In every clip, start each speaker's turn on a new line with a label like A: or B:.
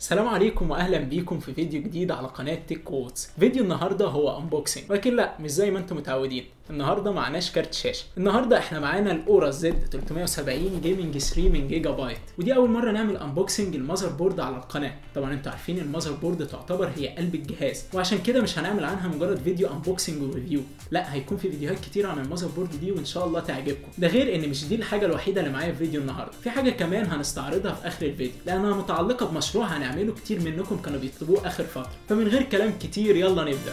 A: السلام عليكم واهلا بيكم في فيديو جديد على قناه تيك كوتس فيديو النهارده هو انبوكسنج ولكن لا مش زي ما انتم متعودين النهارده معناش كارت شاشه النهارده احنا معانا الاورا زد 370 جيمنج 3 من جيجا بايت ودي اول مره نعمل انبوكسنج المذر بورد على القناه طبعا انتوا عارفين المذر بورد تعتبر هي قلب الجهاز وعشان كده مش هنعمل عنها مجرد فيديو انبوكسنج وريفيو لا هيكون في فيديوهات كتير عن المذر بورد دي وان شاء الله تعجبكم ده غير ان مش دي الحاجه الوحيده اللي معايا في فيديو النهارده في حاجه كمان هنستعرضها في اخر الفيديو لانها متعلقه بمشروع هنعمله كتير منكم كانوا بيطلبوه اخر فتره فمن غير كلام كتير يلا نبدا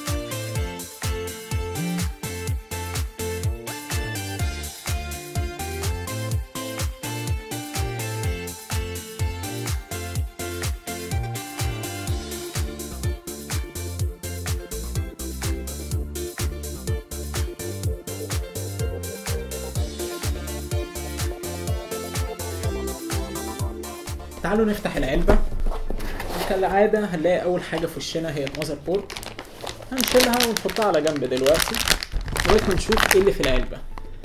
A: تعالوا نفتح العلبة كالعادة هنلاقي أول حاجة في وشنا هي المذر بورد هنشيلها ونحطها على جنب دلوقتي لغاية ما نشوف ايه اللي في العلبة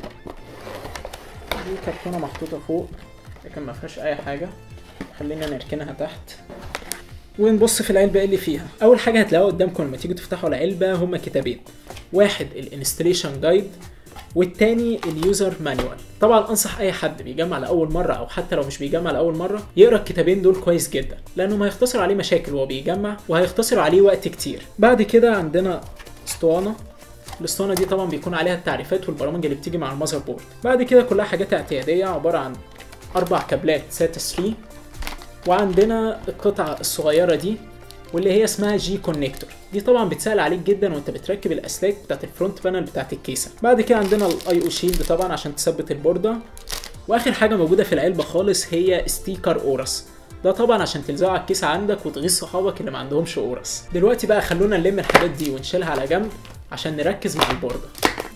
A: دي كرتونة محطوطة فوق لكن ما فيهاش أي حاجة خلينا نركنها تحت ونبص في العلبة ايه اللي فيها أول حاجة هتلاقوها قدامكم لما تيجوا تفتحوا العلبة هما كتابين واحد الانستليشن جايد والتاني اليوزر مانوال طبعا انصح اي حد بيجمع لاول مره او حتى لو مش بيجمع لاول مره يقرا الكتابين دول كويس جدا لانهم هيختصر عليه مشاكل وهو بيجمع وهيختصر عليه وقت كتير بعد كده عندنا اسطوانه الاسطوانه دي طبعا بيكون عليها التعريفات والبرامج اللي بتيجي مع المذر بورد بعد كده كلها حاجات اعتياديه عباره عن اربع كابلات ساتا 3 وعندنا القطعه الصغيره دي واللي هي اسمها جي كونكتور دي طبعا بتسهل عليك جدا وانت بتركب الاسلاك بتاعت الفرونت بانل بتاعت الكيسه بعد كده عندنا الاي او شيلد طبعا عشان تثبت البورده واخر حاجه موجوده في العلبه خالص هي ستيكر اورس ده طبعا عشان تلزقه على الكيسه عندك وتغيظ صحابك اللي ما عندهمش اورس دلوقتي بقى خلونا نلم الحاجات دي ونشيلها على جنب عشان نركز مع البورده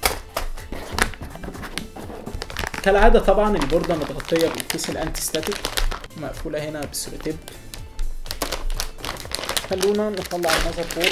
A: كالعاده طبعا البورده متغطيه بالكيس الانتي ستاتيك مقفوله هنا بسولوتيب خلونا نطلع المذر بورد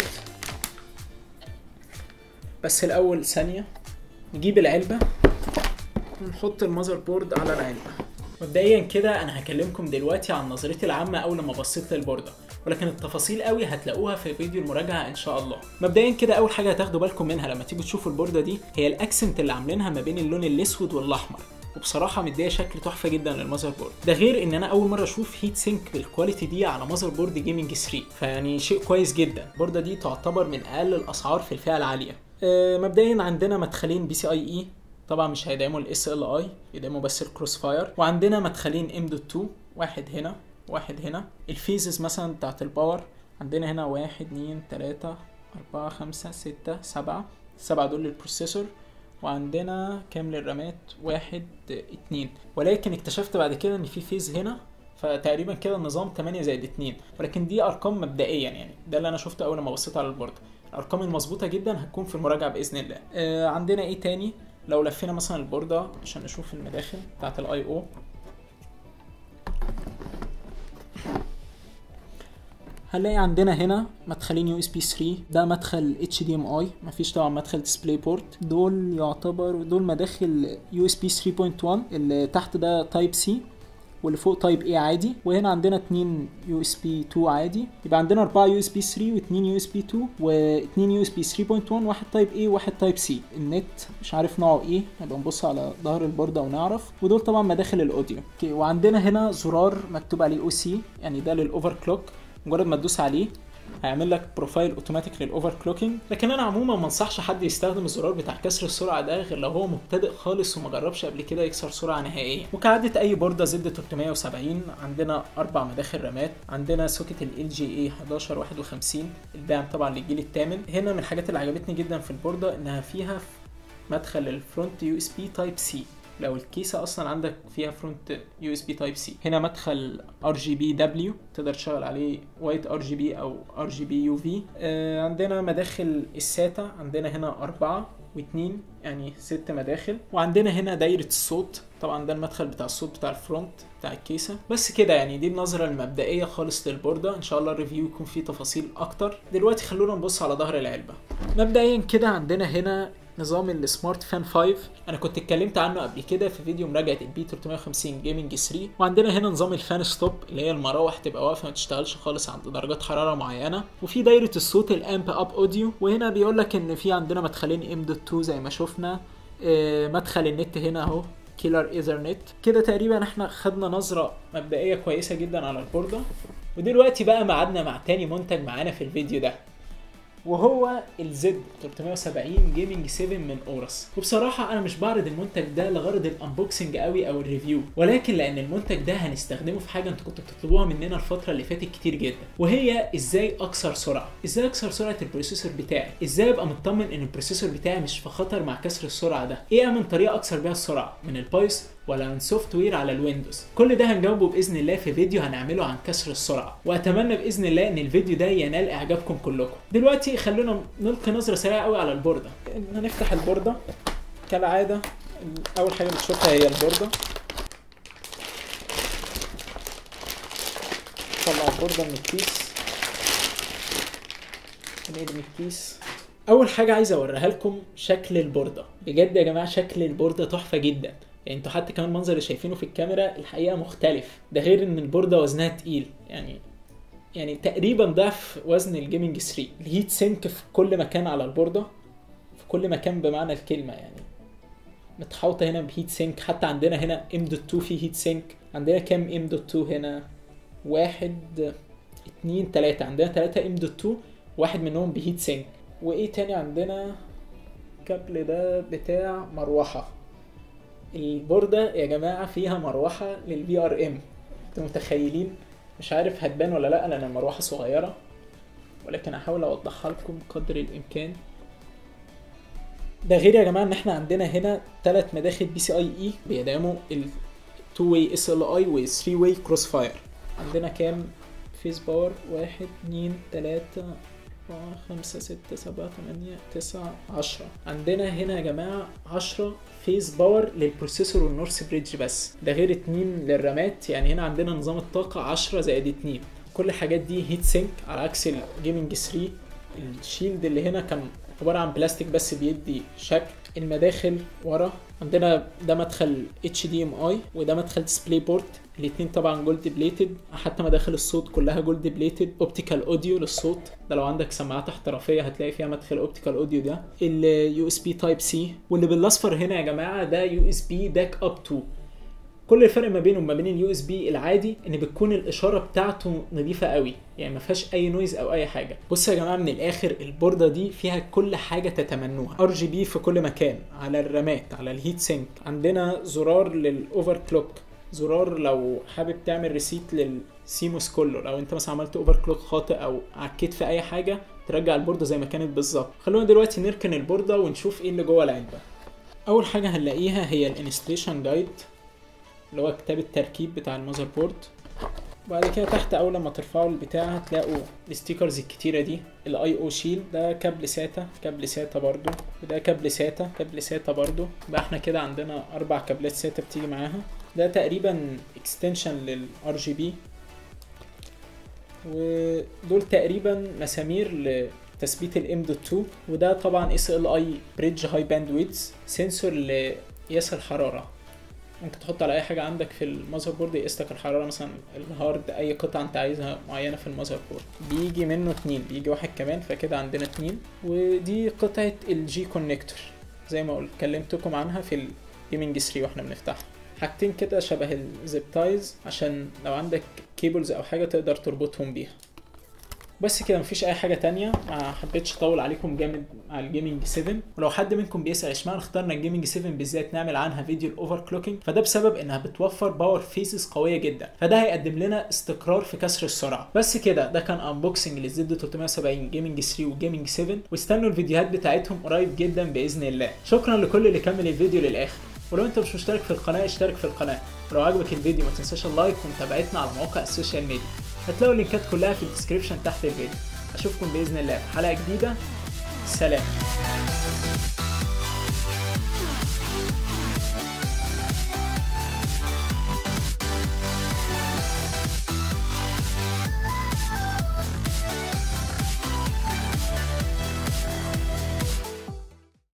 A: بس الاول ثانيه نجيب العلبه ونحط المذر بورد على العلبه مبدئيا كده انا هكلمكم دلوقتي عن نظرتي العامه اول ما بصيت للبورده ولكن التفاصيل قوي هتلاقوها في فيديو المراجعه ان شاء الله مبدئيا كده اول حاجه هتاخدوا بالكم منها لما تيجوا تشوفوا البورده دي هي الاكسنت اللي عاملينها ما بين اللون الاسود والاحمر وبصراحه مديه شكل تحفه جدا للمذر بورد ده غير ان انا اول مره اشوف هيت سينك بالكواليتي دي على مذر بورد جيمنج 3 فيعني شيء كويس جدا البورده دي تعتبر من اقل الاسعار في الفئه العاليه أه مبدئيا عندنا مدخلين بي سي اي اي طبعا مش هيدعموا الاس ال اي يدعموا بس الكروس فاير وعندنا مدخلين ام دوت 2 واحد هنا واحد هنا الفيزز مثلا بتاعت الباور عندنا هنا واحد اتنين تلاتة أربعة خمسة ستة سبعة السبعة دول للبروسيسور وعندنا كام للرامات واحد اتنين ولكن اكتشفت بعد كده ان في فيز هنا فتقريبا كده النظام 8 زائد 2 ولكن دي ارقام مبدئيا يعني ده اللي انا شفته اول ما بصيت على البورد الارقام المظبوطه جدا هتكون في المراجعه باذن الله آه عندنا ايه تاني لو لفينا مثلا البورده عشان نشوف المداخل بتاعت الاي او هنلاقي عندنا هنا مدخلين يو اس بي 3 ده مدخل اتش دي ام اي مفيش طبعا مدخل ديسبلاي بورت دول يعتبر دول مداخل يو اس بي 3.1 اللي تحت ده تايب سي واللي فوق تايب اي عادي وهنا عندنا اتنين يو اس بي 2 عادي يبقى عندنا اربعة يو اس بي 3 واتنين يو اس بي 2 واتنين يو اس بي 3.1 واحد تايب اي وواحد تايب سي النت مش عارف نوعه ايه نبقى نبص على ظهر البورده ونعرف ودول طبعا مداخل الاوديو اوكي وعندنا هنا زرار مكتوب عليه او سي يعني ده للاوفر كلوك مجرد ما تدوس عليه هيعمل لك بروفايل اوتوماتيك للاوفر كلوكينج لكن انا عموما ما انصحش حد يستخدم الزرار بتاع كسر السرعه ده غير لو هو مبتدئ خالص وما جربش قبل كده يكسر سرعه نهائيا وكعاده اي بورده زد 370 عندنا اربع مداخل رامات عندنا سوكت ال جي اي 1151 الداعم طبعا للجيل الثامن هنا من الحاجات اللي عجبتني جدا في البورده انها فيها مدخل الفرونت يو اس بي تايب سي لو الكيسة أصلا عندك فيها فرونت يو اس بي تايب سي هنا مدخل ار جي بي دبليو تقدر تشغل عليه وايت ار جي بي أو ار جي بي يو في عندنا مداخل الساتا عندنا هنا أربعة واتنين يعني ست مداخل وعندنا هنا دايرة الصوت طبعا ده المدخل بتاع الصوت بتاع الفرونت بتاع الكيسة بس كده يعني دي النظرة المبدئية خالص للبوردة ان شاء الله الريفيو يكون فيه تفاصيل اكتر دلوقتي خلونا نبص على ظهر العلبة مبدئيا كده عندنا هنا نظام السمارت فان 5 انا كنت اتكلمت عنه قبل كده في فيديو مراجعه البي 350 جيمنج 3 وعندنا هنا نظام الفان ستوب اللي هي المراوح تبقى واقفه ما تشتغلش خالص عند درجات حراره معينه وفي دايره الصوت الامب اب اوديو وهنا بيقول لك ان في عندنا مدخلين ام دوت 2 زي ما شفنا آه، مدخل النت هنا اهو كيلر ايثرنت كده تقريبا احنا خدنا نظره مبدئيه كويسه جدا على البورده ودلوقتي بقى ميعادنا مع تاني منتج معانا في الفيديو ده وهو الزد 370 جيمنج 7 من اورس وبصراحه انا مش بعرض المنتج ده لغرض الانبوكسنج قوي او الريفيو ولكن لان المنتج ده هنستخدمه في حاجه انتوا كنتوا بتطلبوها مننا الفتره اللي فاتت كتير جدا وهي ازاي اكسر سرعه ازاي اكسر سرعه البروسيسور بتاعي ازاي ابقى مطمن ان البروسيسور بتاعي مش في خطر مع كسر السرعه ده ايه امن طريقه اكسر بيها السرعه من البايث ولا من سوفت وير على الويندوز كل ده هنجاوبه باذن الله في فيديو هنعمله عن كسر السرعه واتمنى باذن الله ان الفيديو ده ينال اعجابكم كلكم دلوقتي خلونا نلقي نظره سريعه قوي على البورده هنفتح البورده كالعاده اول حاجه بتشوفها هي البورده طلع البورده من الكيس نرمي الكيس اول حاجه عايز اوريها لكم شكل البورده بجد يا جماعه شكل البورده تحفه جدا يعني انتوا حتى كمان المنظر اللي شايفينه في الكاميرا الحقيقه مختلف ده غير ان البورده وزنها تقيل يعني يعني تقريبا ضعف وزن الجيمنج 3 الهيت سينك في كل مكان على البورده في كل مكان بمعنى الكلمه يعني متحوطه هنا بهيت سينك حتى عندنا هنا ام دوت 2 فيه هيت سينك عندنا كام ام دوت 2 هنا واحد اتنين تلاتة عندنا تلاتة ام دوت 2 واحد منهم بهيت سينك وايه تاني عندنا كابل ده بتاع مروحة البوردة يا جماعة فيها مروحة للفي ار ام انتوا متخيلين مش عارف هتبان ولا لا لان المروحة صغيرة ولكن هحاول اوضحها لكم قدر الامكان ده غير يا جماعة ان احنا عندنا هنا ثلاث مداخل بي سي اي اي بيدعموا ال 2 واي اس ال اي و 3 واي كروس فاير عندنا كام فيس باور واحد اتنين تلاتة أربعة خمسة ستة سبعة تمانية تسعة عشرة عندنا هنا يا جماعة عشرة فيز باور للبروسيسور والنورث بريدج بس ده غير اتنين للرامات يعني هنا عندنا نظام الطاقة عشرة زائد اتنين كل الحاجات دي هيت سينك على عكس الجيمنج 3 الشيلد اللي هنا كان عبارة عن بلاستيك بس بيدي شكل المداخل ورا عندنا ده مدخل HDMI وده مدخل ديسبلاي بورت الاتنين طبعا جولد بليتد حتى مداخل الصوت كلها جولد بليتد اوبتيكال اوديو للصوت ده لو عندك سماعات احترافيه هتلاقي فيها مدخل اوبتيكال اوديو ده اليو اس بي تايب سي واللي بالاصفر هنا يا جماعه ده يو اس بي باك اب 2 كل الفرق ما بينه وما بين اليو اس بي العادي ان بتكون الاشاره بتاعته نظيفه قوي يعني ما فيهاش اي نويز او اي حاجه بصوا يا جماعه من الاخر البورده دي فيها كل حاجه تتمنوها ار جي بي في كل مكان على الرامات على الهيت سينك عندنا زرار للاوفر كلوك زرار لو حابب تعمل ريسيت للسيموس كله لو انت مثلا عملت اوفر كلوك خاطئ او عكيت في اي حاجه ترجع البورده زي ما كانت بالظبط خلونا دلوقتي نركن البورده ونشوف ايه اللي جوه العلبه اول حاجه هنلاقيها هي الانستليشن جايد اللي هو كتاب التركيب بتاع المذر بورد بعد كده تحت اول لما ترفعوا البتاع هتلاقوا الستيكرز الكتيره دي الاي او شيل ده كابل ساتا كابل ساتا برضو وده كابل ساتا كابل ساتا برضو يبقى احنا كده عندنا اربع كابلات ساتا بتيجي معاها ده تقريبا اكستنشن للار جي بي ودول تقريبا مسامير لتثبيت الام دوت 2 وده طبعا اس ال اي بريدج هاي باند ويدز سنسور لقياس الحراره ممكن تحط على اي حاجه عندك في المذر بورد يقيس لك الحراره مثلا الهارد اي قطعه انت عايزها معينه في المذر بورد بيجي منه اتنين بيجي واحد كمان فكده عندنا اتنين ودي قطعه الجي كونكتور زي ما قلت كلمتكم عنها في الجيمنج 3 واحنا بنفتحها حاجتين كده شبه الزيب تايز عشان لو عندك كيبلز او حاجه تقدر تربطهم بيها بس كده مفيش اي حاجه تانية ما حبيتش اطول عليكم جامد على الجيمنج 7 ولو حد منكم بيسال اشمعنى اخترنا الجيمنج 7 بالذات نعمل عنها فيديو الاوفر كلوكينج فده بسبب انها بتوفر باور فيسز قويه جدا فده هيقدم لنا استقرار في كسر السرعه بس كده ده كان انبوكسنج للزد 370 جيمنج 3 وجيمنج 7 واستنوا الفيديوهات بتاعتهم قريب جدا باذن الله شكرا لكل اللي كمل الفيديو للاخر ولو انت مش مشترك في القناه اشترك في القناه ولو عجبك الفيديو ما تنساش اللايك ومتابعتنا على مواقع السوشيال ميديا هتلاقوا اللينكات كلها في الديسكريبشن تحت الفيديو اشوفكم باذن الله في حلقه جديده سلام